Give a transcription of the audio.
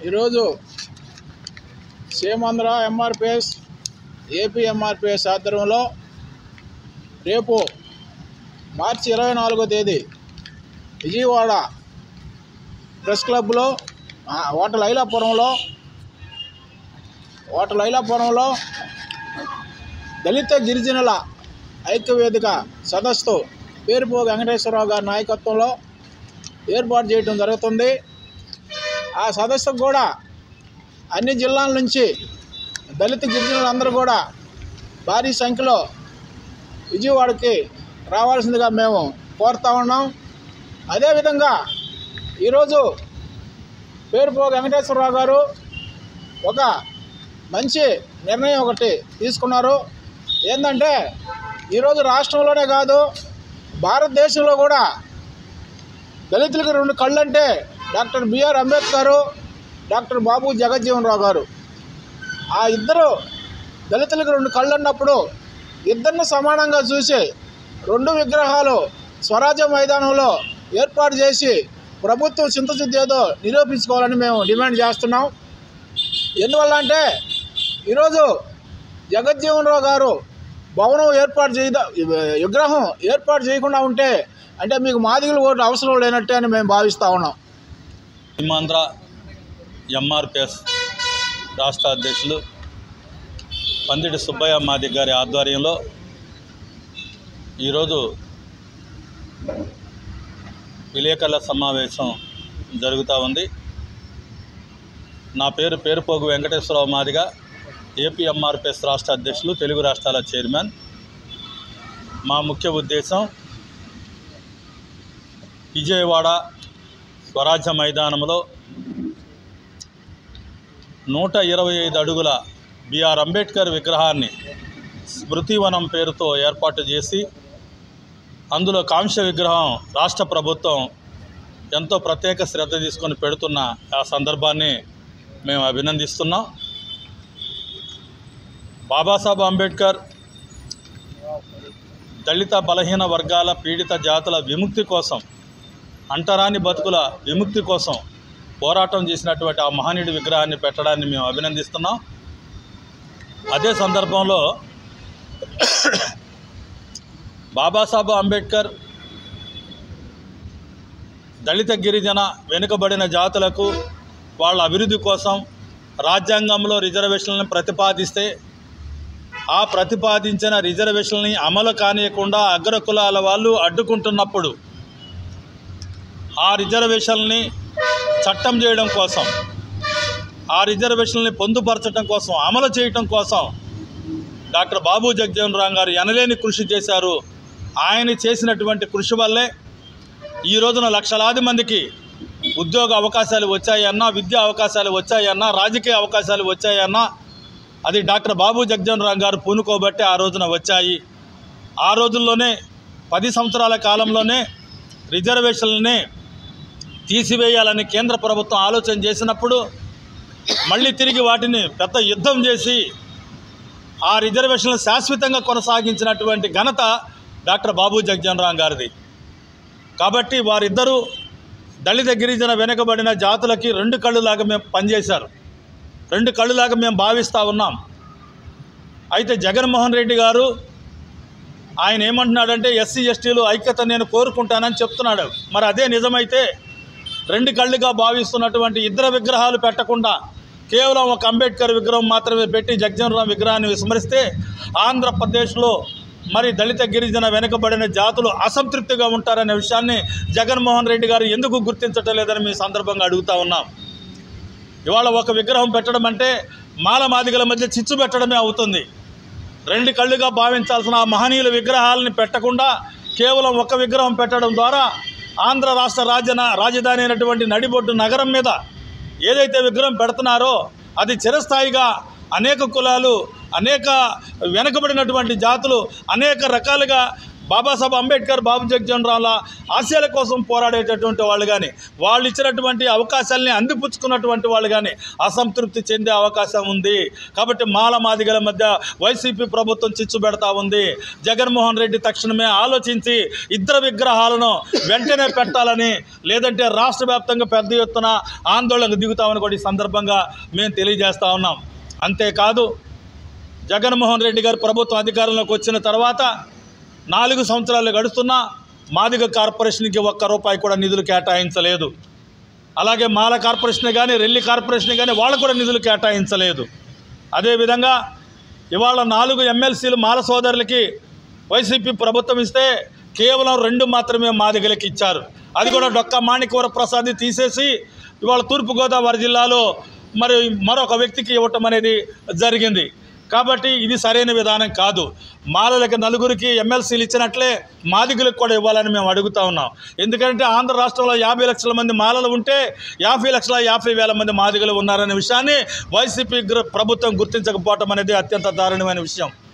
ఈరోజు సీమాంధ్ర ఎంఆర్పిఎస్ ఏపీ ఎంఆర్పిఎస్ ఆధ్వర్యంలో రేపు మార్చి ఇరవై నాలుగో తేదీ విజయవాడ ప్రెస్ క్లబ్లో ఆ, హోటల్ ఐలాపురంలో హోటల్ ఐలాపురంలో దళిత గిరిజనుల ఐక్యవేదిక సదస్సు పేరుపో వెంకటేశ్వరరావు గారి నాయకత్వంలో ఏర్పాటు చేయడం జరుగుతుంది ఆ సదస్సుకు కూడా అన్ని జిల్లాల నుంచి దళిత గిరిజనులందరూ కూడా భారీ సంఖ్యలో విజయవాడకి రావాల్సిందిగా మేము కోరుతా ఉన్నాం అదేవిధంగా ఈరోజు పేరుపో వెంకటేశ్వరరావు గారు ఒక మంచి నిర్ణయం ఒకటి తీసుకున్నారు ఏంటంటే ఈరోజు రాష్ట్రంలోనే కాదు భారతదేశంలో కూడా దళితులకు రెండు కళ్ళు అంటే doctor BR Ambedkar doctor Babu Jagjivan Rao గారు ఆ ఇద్దరు దళితులకు రెండు కళ్ళు అన్నప్పుడు ఇద్దరిని సమానంగా చూసి రెండు విగ్రహాలు స్వరాజ్య మైదానంలో ఏర్పాటు చేసి ప్రభుత్వం చింతశుద్ధి ఏదో నిరూపించుకోవాలని మేము డిమాండ్ చేస్తున్నాం ఎందువల్ల అంటే ఈరోజు జగజ్జీవన్ రావు గారు భవనం ఏర్పాటు చేయద విగ్రహం ఏర్పాటు చేయకుండా ఉంటే అంటే మీకు మాదిగలు ఓటు అవసరం లేనట్టే అని మేము భావిస్తూ ఉన్నాం సీమాంధ్ర ఎంఆర్పిఎస్ రాష్ట్ర అధ్యక్షులు పందిటి సుబ్బయ్య మాది గారి ఆధ్వర్యంలో ఈరోజు విలేకరుల సమావేశం జరుగుతూ ఉంది నా పేరు పేరుపోగు వెంకటేశ్వరరావు మాదిగా ఏపీ ఎంఆర్పిఎస్ రాష్ట్ర అధ్యక్షులు తెలుగు రాష్ట్రాల చైర్మన్ మా ముఖ్య ఉద్దేశం విజయవాడ స్వరాజ్య మైదానంలో నూట ఇరవై ఐదు అడుగుల బిఆర్ అంబేద్కర్ విగ్రహాన్ని స్మృతివనం పేరుతో ఏర్పాటు చేసి అందులో కాంస్య విగ్రహం రాష్ట్ర ప్రభుత్వం ఎంతో ప్రత్యేక శ్రద్ధ తీసుకొని పెడుతున్న ఆ సందర్భాన్ని మేము అభినందిస్తున్నాం బాబాసాహెబ్ అంబేద్కర్ దళిత బలహీన వర్గాల పీడిత జాతుల విముక్తి కోసం అంటరాని బతుకుల విముక్తి కోసం పోరాటం చేసినటువంటి ఆ మహనీయుడి విగ్రహాన్ని పెట్టడాన్ని మేము అభినందిస్తున్నాం అదే సందర్భంలో బాబాసాహెబ్ అంబేద్కర్ దళిత గిరిజన వెనుకబడిన జాతులకు వాళ్ళ అభివృద్ధి కోసం రాజ్యాంగంలో రిజర్వేషన్లను ప్రతిపాదిస్తే ఆ ప్రతిపాదించిన రిజర్వేషన్ని అమలు కానియకుండా అగ్రకులాల వాళ్ళు అడ్డుకుంటున్నప్పుడు ఆ రిజర్వేషన్ని చట్టం చేయడం కోసం ఆ రిజర్వేషన్ని పొందుపరచడం కోసం అమలు చేయటం కోసం డాక్టర్ బాబు జగజీవన్ రామ్ గారు ఎనలేని కృషి చేశారు ఆయన చేసినటువంటి కృషి వల్లే ఈ రోజున లక్షలాది మందికి ఉద్యోగ అవకాశాలు వచ్చాయన్నా విద్యా అవకాశాలు వచ్చాయన్నా రాజకీయ అవకాశాలు వచ్చాయన్నా అది డాక్టర్ బాబు జగజీవన్ రామ్ గారు పూనుకోబట్టి ఆ రోజున వచ్చాయి ఆ రోజుల్లోనే పది సంవత్సరాల కాలంలోనే రిజర్వేషన్లని తీసివేయాలని కేంద్ర ప్రభుత్వం ఆలోచన చేసినప్పుడు మళ్ళీ తిరిగి వాటిని పెద్ద యుద్ధం చేసి ఆ రిజర్వేషన్లు శాశ్వతంగా కొనసాగించినటువంటి ఘనత డాక్టర్ బాబు జగజీవన్ రామ్ గారిది కాబట్టి వారిద్దరూ దళిత గిరిజన వెనుకబడిన జాతులకి రెండు కళ్ళులాగా మేము పనిచేశారు రెండు కళ్ళులాగా మేము భావిస్తూ ఉన్నాం అయితే జగన్మోహన్ రెడ్డి గారు ఆయన ఏమంటున్నాడంటే ఎస్సీ ఎస్టీలు ఐక్యత నేను కోరుకుంటానని చెప్తున్నాడు మరి అదే నిజమైతే రెండు కళ్ళుగా భావిస్తున్నటువంటి ఇద్దరు విగ్రహాలు పెట్టకుండా కేవలం ఒక అంబేద్కర్ విగ్రహం మాత్రమే పెట్టి జగజీవన్ రామ్ విగ్రహాన్ని విస్మరిస్తే ఆంధ్రప్రదేశ్లో మరి దళిత గిరిజన వెనుకబడిన జాతులు అసంతృప్తిగా ఉంటారనే విషయాన్ని జగన్మోహన్ రెడ్డి గారు ఎందుకు గుర్తించటం లేదని మీ సందర్భంగా అడుగుతా ఉన్నాం ఇవాళ ఒక విగ్రహం పెట్టడం అంటే మాల మాదిగల మధ్య చిచ్చు పెట్టడమే అవుతుంది రెండు కళ్ళుగా భావించాల్సిన ఆ మహనీయుల విగ్రహాలని పెట్టకుండా కేవలం ఒక విగ్రహం పెట్టడం ద్వారా ఆంధ్ర రాష్ట్ర రాజన రాజధాని అయినటువంటి నడిబొడ్డు నగరం మీద ఏదైతే విగ్రహం పెడుతున్నారో అది చిరస్థాయిగా అనేక కులాలు అనేక వెనకబడినటువంటి జాతులు అనేక రకాలుగా బాబాసాహెబ్ అంబేద్కర్ బాబు జగజీవన్ రావుల ఆశయాల కోసం పోరాడేటటువంటి వాళ్ళు కానీ వాళ్ళు ఇచ్చినటువంటి అవకాశాలని అందిపుచ్చుకున్నటువంటి వాళ్ళు కానీ అసంతృప్తి చెందే అవకాశం ఉంది కాబట్టి మాల మాదిగల మధ్య వైసీపీ ప్రభుత్వం చిచ్చు పెడతా ఉంది జగన్మోహన్ రెడ్డి తక్షణమే ఆలోచించి ఇద్దరు విగ్రహాలను వెంటనే పెట్టాలని లేదంటే రాష్ట్ర వ్యాప్తంగా పెద్ద ఎత్తున ఆందోళనకు దిగుతామని కూడా ఈ సందర్భంగా మేము తెలియజేస్తా ఉన్నాం అంతేకాదు జగన్మోహన్ రెడ్డి గారు ప్రభుత్వం అధికారంలోకి వచ్చిన తర్వాత నాలుగు సంవత్సరాలు గడుస్తున్నా మాదిగ కార్పొరేషన్కి ఒక్క రూపాయి కూడా నిధులు కేటాయించలేదు అలాగే మాల కార్పొరేషన్ కానీ రెల్లి కార్పొరేషన్ కానీ వాళ్ళు కూడా నిధులు కేటాయించలేదు అదేవిధంగా ఇవాళ నాలుగు ఎమ్మెల్సీలు మాల సోదరులకి వైసీపీ ప్రభుత్వం ఇస్తే కేవలం రెండు మాత్రమే మాదిగలకి ఇచ్చారు అది కూడా డొక్క మాణిక్యవర ప్రసాద్ తీసేసి ఇవాళ తూర్పుగోదావరి జిల్లాలో మరి మరొక వ్యక్తికి ఇవ్వటం అనేది జరిగింది కాబట్టి ఇది సరైన విధానం కాదు మాలలకి నలుగురికి ఎమ్మెల్సీలు ఇచ్చినట్లే మాదిగులకు కూడా ఇవ్వాలని మేము అడుగుతా ఉన్నాం ఎందుకంటే ఆంధ్ర రాష్ట్రంలో యాభై లక్షల మంది మాలలు ఉంటే యాభై లక్షల యాభై వేల మంది మాదిగలు ఉన్నారనే విషయాన్ని వైసీపీ గ్ర- ప్రభుత్వం గుర్తించకపోవటం అనేది అత్యంత దారుణమైన విషయం